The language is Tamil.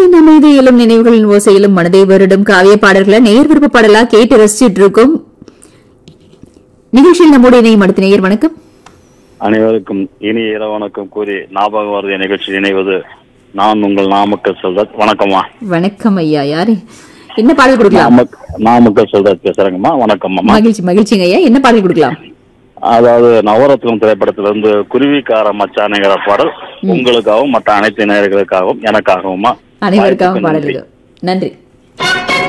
மனதின் அமைதியிலும் நினைவுகளின் ஓசையிலும் மனதை வருடும் காவிய பாடல்களை நேர் விருப்ப பாடலா கேட்டு ரசிச்சிட்டு இருக்கோம் நிகழ்ச்சியில் நம்முடைய இணையம் அடுத்த நேயர் வணக்கம் அனைவருக்கும் இனிய இரவு வணக்கம் கூறி ஞாபகம் வருது நிகழ்ச்சி இணைவது நான் உங்கள் நாமக்கல் செல்வத் வணக்கம்மா வணக்கம் ஐயா யாரு என்ன பாடல் கொடுக்கலாம் நாமக் நாமக்கல் செல்வத் பேசுறேங்கம்மா வணக்கம்மா மகிழ்ச்சி மகிழ்ச்சிங்க ஐயா என்ன பாடல் கொடுக்கலாம் அதாவது நவரத்னம் திரைப்படத்திலிருந்து குருவிக்கார மச்சானைங்கிற பாடல் உங்களுக்காகவும் மற்ற அனைத்து நேயர்களுக்காகவும் எனக்காகவுமா அனைவருக்காகவும் வாய்ப்புக்கு பாடல் நன்றி. இதோ. நன்றி